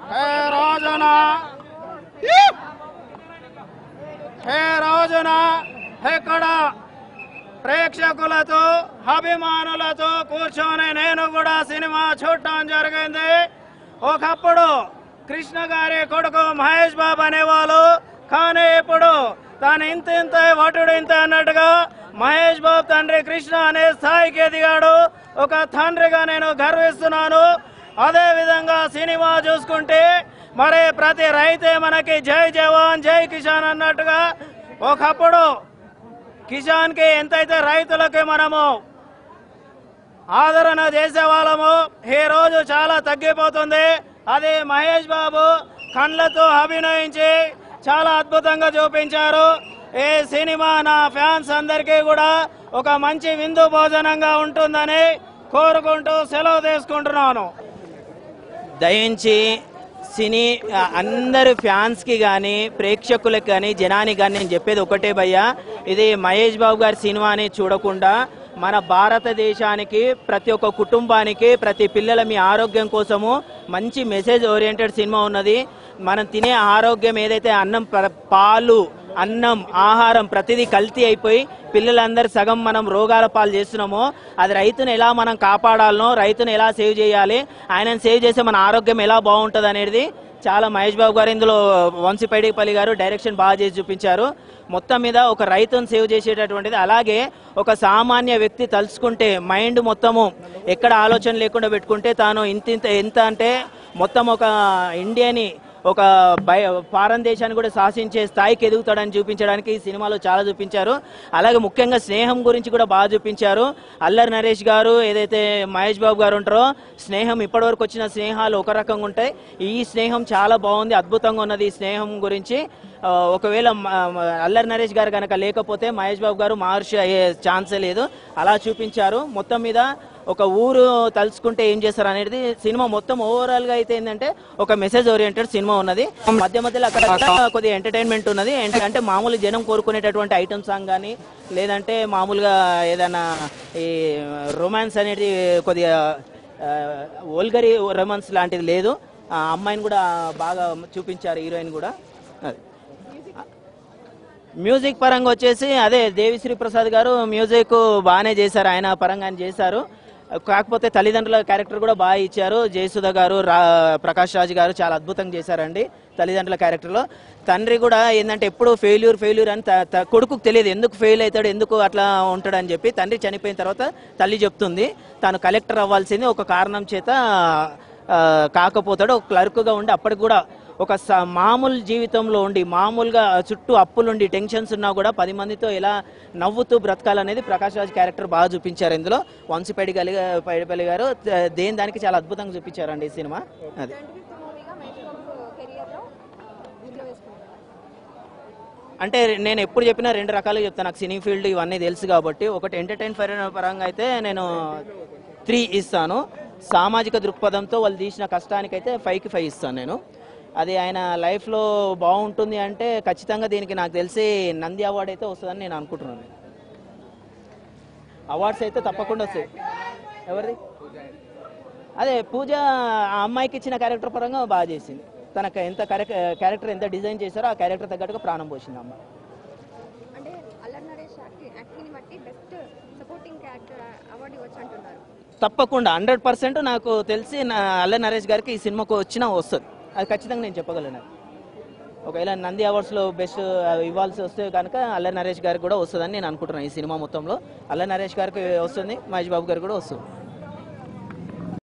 హే రోజున హే రోజున ఇక్కడ ప్రేక్షకులతో అభిమానులతో కూర్చొని నేను కూడా సినిమా చూడటం జరిగింది ఒకప్పుడు కృష్ణ గారి కొడుకు మహేష్ బాబు అనేవాళ్ళు కానీ ఇప్పుడు తాను ఇంత ఇంత వటుడు ఇంత అన్నట్టుగా మహేష్ బాబు తండ్రి కృష్ణ అనే స్థాయికి ఎదిగాడు ఒక తండ్రిగా నేను గర్విస్తున్నాను అదే విధంగా సినిమా చూసుకుంటే మరి ప్రతి రైతే మనకి జై జవాన్ జై కిసాన్ అన్నట్టుగా ఒకప్పుడు కిసాన్ కి ఎంతైతే రైతులకి మనము ఆదరణ చేసే వాళ్ళము ఈ రోజు చాలా తగ్గిపోతుంది అది మహేష్ బాబు కళ్ళతో అభినయించి చాలా అద్భుతంగా చూపించారు ఈ సినిమా నా ఫ్యాన్స్ అందరికీ కూడా ఒక మంచి విందు భోజనంగా ఉంటుందని కోరుకుంటూ సెలవు తీసుకుంటున్నాను దయించి సినీ ఆ, అందరు ఫ్యాన్స్కి కానీ ప్రేక్షకులకు కానీ జనానికి కానీ నేను చెప్పేది ఒకటే భయ్యా ఇది మహేష్ బాబు గారి సినిమాని చూడకుండా మన భారతదేశానికి ప్రతి ఒక్క కుటుంబానికి ప్రతి పిల్లల మీ ఆరోగ్యం కోసము మంచి మెసేజ్ ఓరియంటెడ్ సినిమా ఉన్నది మనం తినే ఆరోగ్యం ఏదైతే అన్నం ప- పాలు అన్నం ఆహారం ప్రతిదీ కల్తీ అయిపోయి పిల్లలందరూ సగం మనం రోగాల పాలు చేస్తున్నామో అది రైతును ఎలా మనం కాపాడాలనో రైతును ఎలా సేవ్ చేయాలి ఆయనను సేవ్ చేస్తే మన ఆరోగ్యం ఎలా బాగుంటుంది అనేది చాలా మహేష్ బాబు గారు ఇందులో వంశీపైడిపల్లి గారు డైరెక్షన్ బాగా చేసి చూపించారు మొత్తం మీద ఒక రైతును సేవ్ చేసేటటువంటిది అలాగే ఒక సామాన్య వ్యక్తి తలుచుకుంటే మైండ్ మొత్తము ఎక్కడ ఆలోచన లేకుండా పెట్టుకుంటే తాను ఇంత ఇంత ఎంత అంటే మొత్తం ఒక ఇండియాని ఒక బయ ఫారెన్ దేశాన్ని కూడా శాసించే స్థాయికి ఎదుగుతాడని చూపించడానికి ఈ సినిమాలో చాలా చూపించారు అలాగే ముఖ్యంగా స్నేహం గురించి కూడా బాగా చూపించారు అల్లరి నరేష్ గారు ఏదైతే మహేష్ బాబు గారు ఉంటారో స్నేహం ఇప్పటివరకు వచ్చిన స్నేహాలు ఒక రకంగా ఉంటాయి ఈ స్నేహం చాలా బాగుంది అద్భుతంగా ఉన్నది ఈ స్నేహం గురించి ఆ, ఒకవేళ మ- మ- అల్లరి నరేష్ గారు కనుక లేకపోతే మహేష్ బాబు గారు మహర్షి అయ్యే ఛాన్సే లేదు అలా చూపించారు మొత్తం మీద ఒక ఊరు తలుచుకుంటే ఏం చేస్తారు అనేది సినిమా మొత్తం ఓవరాల్ గా అయితే ఏంటంటే ఒక మెసేజ్ ఓరియంటెడ్ సినిమా ఉన్నది మధ్య మధ్యలో అక్కడ కొద్దిగా ఎంటర్టైన్మెంట్ ఉన్నది ఏంటి- అంటే మామూలు జనం కోరుకునేటటువంటి ఐటమ్ సాంగ్ కానీ లేదంటే మామూలుగా ఏదైనా ఈ రొమాన్స్ అనేది కొద్దిగా ఓల్గరి రొమాన్స్ లాంటిది లేదు ఆ అమ్మాయిని కూడా బాగా చూపించారు హీరోయిన్ కూడా అది మ్యూజిక్ పరంగా వచ్చేసి అదే దేవిశ్రీ ప్రసాద్ గారు మ్యూజిక్ బాగానే చేశారు ఆయన పరంగా ఆయన చేశారు కాకపోతే తల్లిదండ్రుల క్యారెక్టర్ కూడా బాగా ఇచ్చారు జయసుధ గారు రా ప్రకాష్ రాజ్ గారు చాలా అద్భుతంగా చేశారండి తల్లిదండ్రుల క్యారెక్టర్లో తండ్రి కూడా ఏంటంటే ఎప్పుడు ఫెయిల్యూర్ ఫెయిల్యూర్ అని త- త- కొడుకుకు తెలియదు ఎందుకు ఫెయిల్ అవుతాడు ఎందుకు అట్లా ఉంటాడు అని చెప్పి తండ్రి చనిపోయిన తర్వాత తల్లి చెప్తుంది తాను కలెక్టర్ అవ్వాల్సింది ఒక కారణం చేత ఆ, కాకపోతాడు ఒక క్లర్క్గా ఉండి అప్పటికి కూడా ఒక స- మామూలు జీవితంలో ఉండి మామూలుగా చుట్టూ అప్పులుండి టెన్షన్స్ ఉన్నా కూడా పది మందితో ఎలా నవ్వుతూ బ్రతకాలనేది ప్రకాష్ రాజ్ క్యారెక్టర్ బాగా చూపించారు ఇందులో వంశపేడి గలి పైడిపల్లి గారు ద- దేని దానికి చాలా అద్భుతంగా చూపించారండి ఈ సినిమా అది ట్వంటీ ఫిఫ్త్ మూవీగా మహేష్ బాబు కెరియర్లో ఇంట్లో వేసుకుంటారు అంటే నేను ఎప్పుడు చెప్పినా రెండు రకాలుగా చెప్తాను నాకు సినీ ఫీల్డ్ ఇవన్నీ తెలుసు కాబట్టి ఒకటి ఎంటర్టైన్ పరంగా అయితే నేను త్రీ ఇస్తాను సామాజిక దృక్పథంతో వాళ్ళు తీసిన కష్టానికైతే ఫైవ్కి ఫైవ్ ఇస్తాను నేను అది ఆయన లైఫ్లో బాగుంటుంది అంటే ఖచ్చితంగా దీనికి నాకు తెలిసి నంది అవార్డు అయితే వస్తుందని నేను అనుకుంటున్నాను అవార్డ్స్ అయితే తప్పకుండా వస్తాయి ఎవరిది అదే పూజ ఆ అమ్మాయికి ఇచ్చిన క్యారెక్టర్ పరంగా బాగా చేసింది తనకు ఎంత క్యారెక్టర్ ఎంత డిజైన్ చేశారో ఆ క్యారెక్టర్ తగ్గట్టుగా ప్రాణం పోసింది అమ్మ అంటే అల్లరి నరేష్ యాక్టింగ్ యాక్టింగ్ని బట్టి బెస్ట్ సపోర్టింగ్ క్యారెక్టర్ అవార్డు ఇవ్వచ్చు అంటున్నారు తప్పకుండా హండ్రెడ్ పర్సెంట్ నాకు తెలిసి నా అల్ల నరేష్ గారికి ఈ సినిమాకు వచ్చినా వస్తుంది అది ఖచ్చితంగా నేను చెప్పగలను అది. ఒకవేళ నంది అవార్డ్స్లో బెస్ట్ ఇవ్వాల్సి వస్తే కనుక అల్ల నరేష్ గారికి కూడా వస్తుందని నేను అనుకుంటున్నాను ఈ సినిమా మొత్తంలో అల్ల నరేష్ గారికి వస్తుంది మహేష్ బాబు గారికి కూడా వస్తుంది